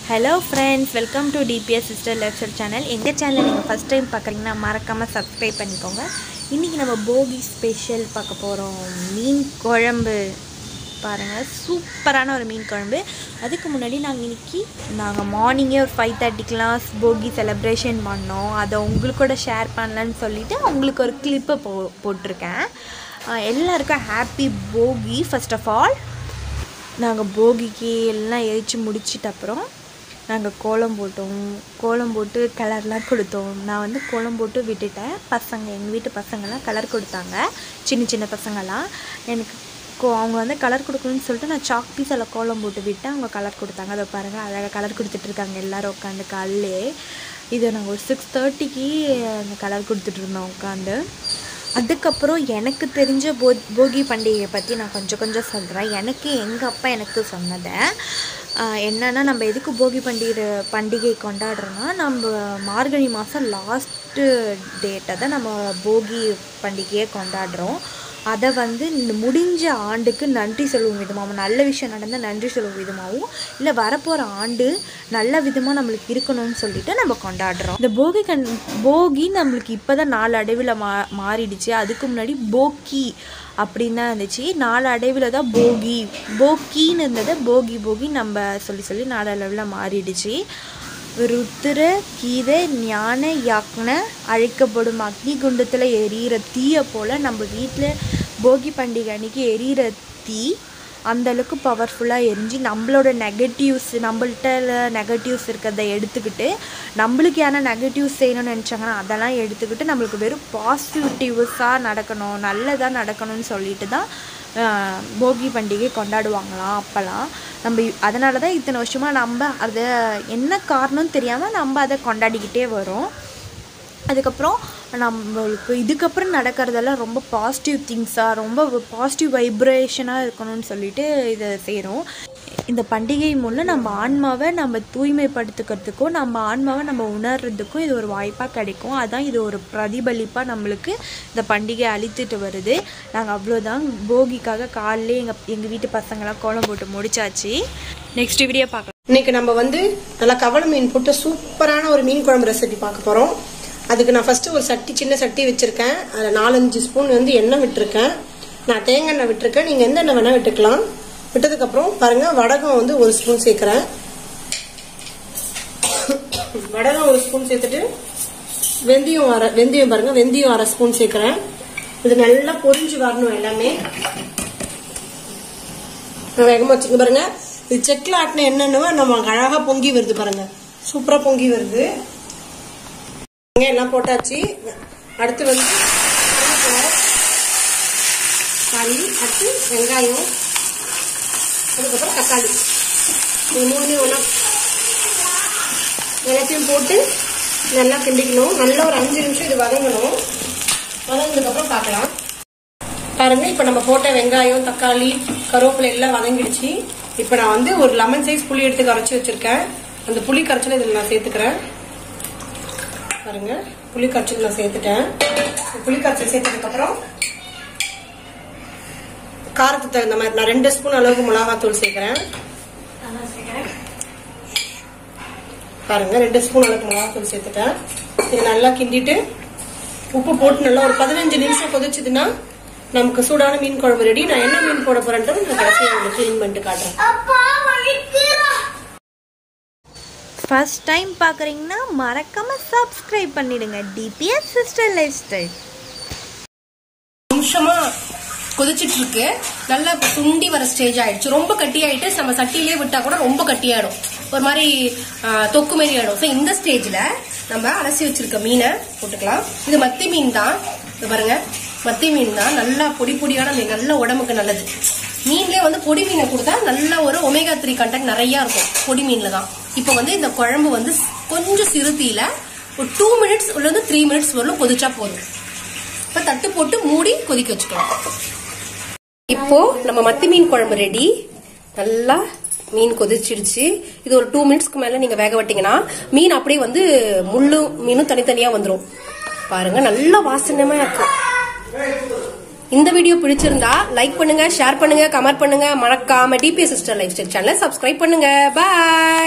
hello friends welcome to DBS sister lifestyle channel எங்கள் channel நீங்கள் first time பார்க்குறீங்கன்னா மறக்காமல் சப்ஸ்கிரைப் பண்ணிக்கோங்க இன்றைக்கி நம்ம போகி ஸ்பெஷல் பார்க்க போகிறோம் மீன் குழம்பு பாருங்கள் சூப்பரான ஒரு மீன் குழம்பு அதுக்கு முன்னாடி நாங்கள் இன்றைக்கி நாங்கள் மார்னிங்கே ஒரு ஃபைவ் தேர்ட்டிக்கெலாம் போகி செலிப்ரேஷன் பண்ணோம் அதை உங்களுக்கூட ஷேர் பண்ணலான்னு சொல்லிவிட்டு உங்களுக்கு ஒரு கிளிப்பை போ போட்டிருக்கேன் ஆஹ் எல்லாருக்கும் ஹாப்பி போகி ஃபர்ஸ்ட் ஆஃப் ஆல் நாங்கள் போகிக்கு எல்லாம் எரித்து முடிச்சிட்ட அப்புறம் நாங்கள் கோலம் போட்டோம் கோலம் போட்டு கலர்லாம் கொடுத்தோம் நான் வந்து கோலம் போட்டு விட்டுட்டேன் பசங்க எங்கள் வீட்டு பசங்கள்லாம் கலர் கொடுத்தாங்க சின்ன சின்ன பசங்கள்லாம் எனக்கு கோ அவங்க வந்து கலர் கொடுக்கணும்னு சொல்லிட்டு நான் சாக் பீஸில் கோலம் போட்டு விட்டேன் அவங்க கலர் கொடுத்தாங்க அதை பாருங்கள் அழகாக கலர் கொடுத்துட்ருக்காங்க எல்லோரும் உட்காந்து காலையிலே இது நாங்கள் ஒரு சிக்ஸ் தேர்ட்டிக்கு அந்த கலர் கொடுத்துட்டு இருந்தோம் உட்காந்து அதுக்கப்புறம் எனக்கு தெரிஞ்ச போ போகி பண்டிகையை பற்றி நான் கொஞ்சம் கொஞ்சம் சொல்கிறேன் எனக்கு எங்கள் அப்பா எனக்கு சொன்னதை ஆஹ் என்னன்னா நம்ம எதுக்கு போகி பண்டிகை பண்டிகை கொண்டாடுறோன்னா நம்ம மார்கழி மாதம் லாஸ்ட்டு டேட்டை தான் நம்ம போகி பண்டிகையை கொண்டாடுறோம் அதை வந்து இந்த முடிஞ்ச ஆண்டுக்கு நன்றி சொல்லும் விதமாகவும் நல்ல விஷயம் நடந்தால் நன்றி சொல்லும் விதமாகவும் இல்லை வரப்போகிற ஆண்டு நல்ல விதமாக நம்மளுக்கு இருக்கணும்னு சொல்லிட்டு நம்ம கொண்டாடுறோம் இந்த போகி கண் போகி நம்மளுக்கு இப்போ தான் நாலு அடைவில் மா மாறிடுச்சு அதுக்கு முன்னாடி போக்கி அப்படின்னு தான் இருந்துச்சு நாலு அடைவில் தான் போகி போக்கின்னு இருந்ததை போகி போகி நம்ம சொல்லி சொல்லி நாலு அளவில் மாறிடுச்சு ருத்திர கீத ஞான யாக்ன அழைக்கப்படும் அக்னி குண்டத்தில் எரியிற தீயை போல் நம்ம வீட்டில் போகி பண்டிகை அன்னைக்கு எரியிற தீ அந்த அளவுக்கு பவர்ஃபுல்லாக எரிஞ்சு நம்மளோட நெகட்டிவ்ஸ் நம்மள்ட்ட நெகட்டிவ்ஸ் இருக்கிறத எடுத்துக்கிட்டு நம்மளுக்கு யாரா நெகட்டிவ்ஸ் செய்யணும்னு நினச்சாங்கன்னா அதெல்லாம் எடுத்துக்கிட்டு நம்மளுக்கு வெறும் பாசிட்டிவ்ஸாக நடக்கணும் நல்லதாக நடக்கணும்னு சொல்லிட்டு தான் ஆஹ், போகி பண்டிகை கொண்டாடுவாங்களாம் அப்போல்லாம் நம்ம அதனால தான் இத்தனை வருஷமாக நம்ம அதை என்ன காரணம்னு தெரியாமல் நம்ம அதை கொண்டாடிக்கிட்டே வரோம் அதுக்கப்புறம் நம்மளுக்கு இதுக்கப்புறம் நடக்கிறதெல்லாம் ரொம்ப பாசிட்டிவ் திங்ஸாக ரொம்ப பாசிட்டிவ் வைப்ரேஷனாக இருக்கணும்னு சொல்லிட்டு இதை செய்கிறோம் இந்த பண்டிகை மூலம் நம்ம ஆன்மாவை நம்ம தூய்மைப்படுத்திக்கிறதுக்கும் நம்ம ஆன்மாவை நம்ம உணர்றதுக்கும் இது ஒரு வாய்ப்பாக கிடைக்கும் அதான் இது ஒரு பிரதிபலிப்பாக நம்மளுக்கு இந்த பண்டிகை அழித்துட்டு வருது நாங்கள் அவ்வளோதான் போகிக்காக காலையிலே எங்கள் எங்கள் வீட்டு பசங்களாம் கோலம் போட்டு முடிச்சாச்சு நெக்ஸ்ட் வீடியோ பார்க்கலாம் இன்னைக்கு நம்ம வந்து நல்லா கவள மீன் போட்டு சூப்பரான ஒரு மீன் குழம்பு ரெசிபி பார்க்க போறோம் அதுக்கு நான் ஃபர்ஸ்ட் ஒரு சட்டி சின்ன சட்டி வச்சிருக்கேன் அதில் நாலஞ்சு ஸ்பூன் வந்து எண்ணெய் விட்டுருக்கேன் நான் தேங்காய் எண்ணெய் விட்டுருக்கேன் நீங்க எந்த எண்ணெய் வேணா விட்டுக்கலாம் விட்டதுக்கு அப்புறம் பாருங்க வடகம் வந்து ஒரு ஸ்பூன் சேர்க்கிறேன் வடகம் ஒரு ஸ்பூன் சேர்த்துட்டு வெந்தயம் அரை வெந்தயம் பாருங்க வெந்தயம் அரை ஸ்பூன் சேர்க்கிறேன் இது நல்லா பொரிஞ்சு வரணும் எல்லாமே நான் வேகமா வச்சுக்க பாருங்க இது செக்ல ஆட்டின என்னென்னவோ நம்ம அழகா பொங்கி வருது பாருங்க சூப்பரா பொங்கி வருது இங்க எல்லாம் போட்டாச்சு அடுத்து வந்து கருவேப்பிலை, தக்காளி அடுத்து வெங்காயம் அதுக்கப்புறம் தக்காளி இது மூணுமே ஒன்றா எல்லாத்தையும் போட்டு நல்லா கிண்டிக்கணும் நல்லா ஒரு அஞ்சு நிமிஷம் இது வதங்கணும் வதங்கினதுக்கப்புறம் பார்க்கலாம் பாருங்க இப்ப நம்ம போட்ட வெங்காயம் தக்காளி கருவேப்பிலை எல்லாம் வதங்கிடுச்சு இப்ப நான் வந்து ஒரு லெமன் சைஸ் புளி எடுத்து கரைச்சி வச்சிருக்கேன் அந்த புளி கரைச்சல இதுல நான் சேர்த்துக்கிறேன் பாருங்க புளி கரைச்சல் நான் சேர்த்துட்டேன் புளி கரைச்சல் சேர்த்ததுக்கு அப்புறம் காரத்துக்கு தகுந்த மாதிரி நான் ரெண்டு ஸ்பூன் அளவுக்கு மிளகாத்தூள் சேர்க்கிறேன் பாருங்க ரெண்டு ஸ்பூன் அளவுக்கு மிளகாத்தூள் சேர்த்துட்டேன் இது நல்லா கிண்டிட்டு உப்பு போட்டு நல்லா ஒரு பதினஞ்சு நிமிஷம் கொதிச்சதுன்னா நமக்கு சூடான மீன் குழம்பு ரெடி நான் என்ன மீன் போட போறேன்ட்டு நான் கடைசியாக உங்களுக்கு க்ளீன் பண்ணிட்டு காட்டுறேன் ஃபர்ஸ்ட் டைம் பார்க்குறீங்கன்னா மறக்காமல் சப்ஸ்கிரைப் பண்ணிடுங்க டிபிஎஸ் சிஸ்டர் லைஃப் ஸ்டைல் நிமிஷமா கொதிச்சிட்டு இருக்கு நல்லா இப்ப சுண்டி வர ஸ்டேஜ் ஆயிடுச்சு ரொம்ப கட்டி ஆயிட்டு நம்ம சட்டியிலே விட்டா கூட ரொம்ப கட்டியாயிடும் ஒரு மாதிரி ஆ, தொக்கு மாதிரி ஆயிடும் ஸோ இந்த ஸ்டேஜ்ல நம்ம அலசி வச்சிருக்க மீனை போட்டுக்கலாம் இது மத்தி மீன் தான் இது பாருங்க மத்தி மீன் தான் நல்லா பொடி பொடியான மீன் நல்ல உடம்புக்கு நல்லது மீன்லயே வந்து பொடி மீனை கொடுத்தா நல்ல ஒரு ஒமேகா த்ரீ கண்டென்ட் நிறைய இருக்கும் பொடி மீன்ல தான் இப்போ வந்து இந்த குழம்பு வந்து கொஞ்சம் சிறுத்தியில ஒரு டூ மினிட்ஸ் உள்ளது த்ரீ மினிட்ஸ் வரலும் கொதிச்சா போதும் இப்ப தட்டு போட்டு மூடி கொதிக்க வச்சுக்கலாம் இப்போ நம்ம மத்தி மீன் குழம்பு ரெடி நல்லா மீன் கொதிச்சிடுச்சு இது ஒரு டூ மினிட்ஸ்க்கு மேல நீங்க வேக விட்டீங்கன்னா மீன் அப்படியே வந்து முள்ளு மீனும் தனித்தனியா வந்துரும் பாருங்க நல்ல வாசனமா இருக்கு இந்த வீடியோ பிடிச்சிருந்தா லைக் பண்ணுங்க ஷேர் பண்ணுங்க கமெண்ட் பண்ணுங்க மறக்காம டிபிஎஸ் சிஸ்டர் லைஃப் ஸ்டைல் சேனலை சப்ஸ்கிரைப் பண்ணுங்க பாய்